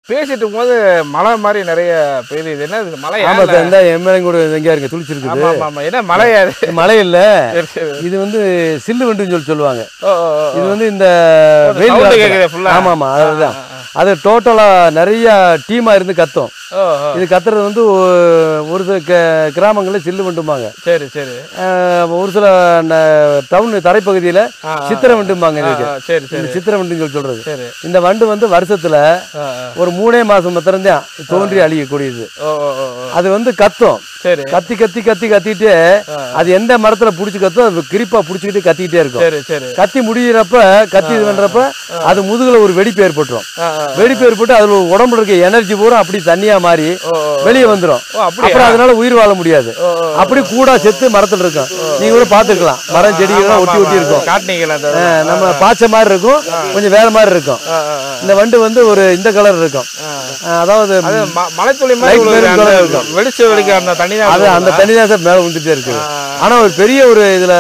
பேசிட்டு இருக்கும்போது மழை மாதிரி நிறைய பெய்யுது இது என்ன இது மழையா ஆமா இல்ல? சார் இந்த எம்எல்ஏ கூட எங்கேயா இருக்கு துளிச்சிருக்குது ஆமா ஆமா ஆமா என்ன மழையா இது? இது மழை இல்ல சரி சரி இது வந்து சில்லு வண்டுன்னு சொல்லி சொல்லுவாங்க ஓ ஓ ஓ, இது ஓ வந்து இந்த வெயில் sound காலத்துல- கேக்குதே full ஆ. ஆமா ஆமா அதுதான் அது டோட்டலா நிறைய டீமா இருந்து கத்தும் ஓ ஓ இது கத்துறது வந்து ஒ- ஒரு சில க- கிராமங்கள்ல சில்லு வண்டும்பாங்க சரி சரி அஹ், ஒரு சில டவுன் தரைப்பகுதியில ஆ, ஆ, சித்திரை வண்டும்பாங்க ஆ, இதுக்கு ஆ, சரி சரி இந்த சித்திரை வண்டுன்னு சொல்லி சொல்றது சரி இந்த வண்டு வந்து வருஷத்துல ஆ, ஆ. ஒரு மூணே மாசம் மாத்திரம்தான் தோன்றி அழியக்கூடியது ஓ ஓ ஓ ஓ அது வந்து கத்தும் சரி கத்தி கத்தி கத்தி கத்திட்டு அது எந்த மரத்துல புடிச்சு கத்தோ அது கிரிப்பா புடிச்சுக்கிட்டு கத்திக்கிட்டே இருக்கும் சரி சரி கத்தி முடியிறப்ப கத்தி இது பண்றப்ப அது முதுகுல ஒரு வெடிப்பு ஏற்பட்டுரும் ஆ, ஆ. வெடிப்பு ஏற்பட்டு அதுல உடம்புல இருக்க எனர்ஜி பூரா அப்படி தண்ணியா மாறி ஓ ஓ வெளியே வந்துரும் ஓ அப்படியா அப்புறம் அதனால உயிர் வாழ முடியாது ஓ ஓ அப்படி கூடா செத்து மரத்துல இருக்கும் நீங்க கூட பாத்துக்கலாம் மரம் செடிகள்லாம் ஒட்டி ஒட்டி இருக்கும் காட்டினீங்களா அந்த அஹ் நம்ம பாய்ச்ச மாதிரி இருக்கும் கொஞ்சம் வேற மாதிரி இருக்கும் ஆ, ஆ, ஆ. இந்த வண்டு வந்து ஒரு இந்த கலர் இருக்கும் ஆ. அஹ் அதாவது அது ம- மலைத்துளி மாதிரி Light ஒரு maroon அந்த colour இருக்கும். வெடிச்சு வெடிக்க அந்த தண்ணி தான் அது அந்த தண்ணி தான் சார் மேல விழுந்துட்டே இருக்கு ஆனா ஒரு பெரிய ஒரு இதுல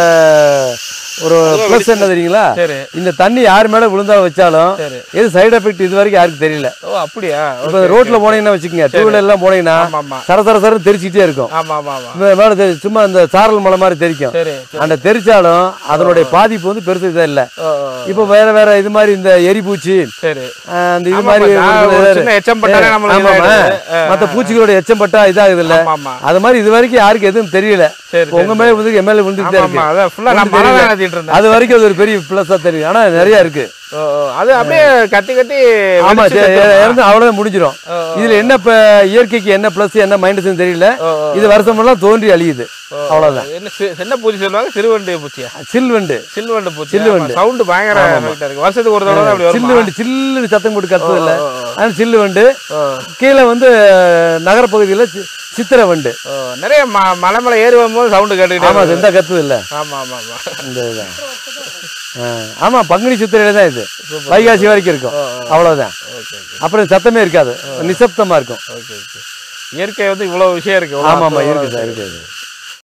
ஒரு ப்ளஸ் என்ன தெரியுங்களா சரி இந்த தண்ணி யார் மேல விழுந்தா வச்சாலும் சரி எது சைடு எஃபெக்ட் இது வரைக்கும் யாருக்கு தெரியல ஓ அப்படியா இப்போ ரோட்ல போனீங்கன்னா வச்சுக்கோங்க டூ வீலர் எல்லாம் போனீங்கன்னா ஆமா ஆமா சர சர சரன்னு தெரிச்சிட்டே இருக்கும் ஆமா ஆமா ஆமா மே- மேல தெரி- சும்மா இந்த சாரல் மலை மாதிரி தெரிக்கும் சரி அந்த தெரிச்சாலும் அதனுடைய பாதிப்பு வந்து பெருசு இதாக இல்லை ஓ ஓ, இப்போ வேற வேற இது மாதிரி இந்த எரிபூச்சி சரி ஆஹ் அந்த இது ஆமா, மாதிரி ஆமா, நான் ஒரு சின்ன எச்சம் பட்டாலே நம்மளுக்கு ஆமாம் இதாயிடுது. ஆ, மற்ற பூச்சிகளோட எச்சம் பட்டா இதாகுது இல்ல ஆமா ஆமா அது மாதிரி இது வரைக்கும் யாருக்கு எதுவும் தெரியல சரி இப்போ உங்க மேல வந்து எம்எல்ஏ விழுந்துட்டு ஆமா இருக்கு ஆமா அதான் ஃபுல்லா நான் ஒண்ணும் மழை தெரியல. தான் எழுதிட்டு இருந்தேன் அது வரைக்கும் அது ஒரு பெரிய பிளஸா தெரியும் ஆனா நிறைய இருக்கு ஓ, ஓ, அது அப்படியே கத்தி கத்தி ஆமா வெடிச்சு சரி, செத்துருமா? இறந்து அவ்வளவுதான் முடிஞ்சிடும் ஓ, ஓ, இதுல என்ன இப்ப இயற்கைக்கு என்ன பிளஸ் என்ன மைனஸ்னு தெரியல ஓ, ஓ, இது வருஷமெல்லாம் தோன்றி அழியுது ஓ, அவ்வளவுதான் என்ன சி- என்ன பூச்சி சொல்லுவாங்க சிறுவண்டு பூச்சியா சில்வண்டு சில்வண்டு பூச்சி சில்லுவண்டு. சவுண்ட் பயங்கர effect ஆ இருக்கு வருஷத்துக்கு ஒரு தடவை தான் அப்படி சில்லு வருமா வண்டு சில்லுன்னு சத்தம் போட்டு கத்துது இல்ல ஓ, ஓ, அது சில்லு வண்டு ஓ, கீழே வந்து நகரப்பகுதியில சி- சித்திரை வண்டு ஓ, நிறைய ம- மலை மேல ஏறி வரும்போது சவுண்ட் கேட்டுக்கிட்டே ஆமா இருக்கு. செந்தா கத்துது இல்ல ஆமா ஆமா ஆமா இந்த இதுதான் ஆ, ஆமா பங்குனி சித்திரையில தான் இது வைகாசி வரைக்கும் இருக்கும் அவ்வளவுதான் ஓகே ஓகே அப்புறம் சத்தமே இருக்காது நிசப்தமா இருக்கும் ஓகே ஓகே இயற்கை வந்து இவ்வளவு விஷயம் இருக்கு இவ்வளவு ஆமா ஆமா அற்புதமா இருக்கு சார் இருக்கு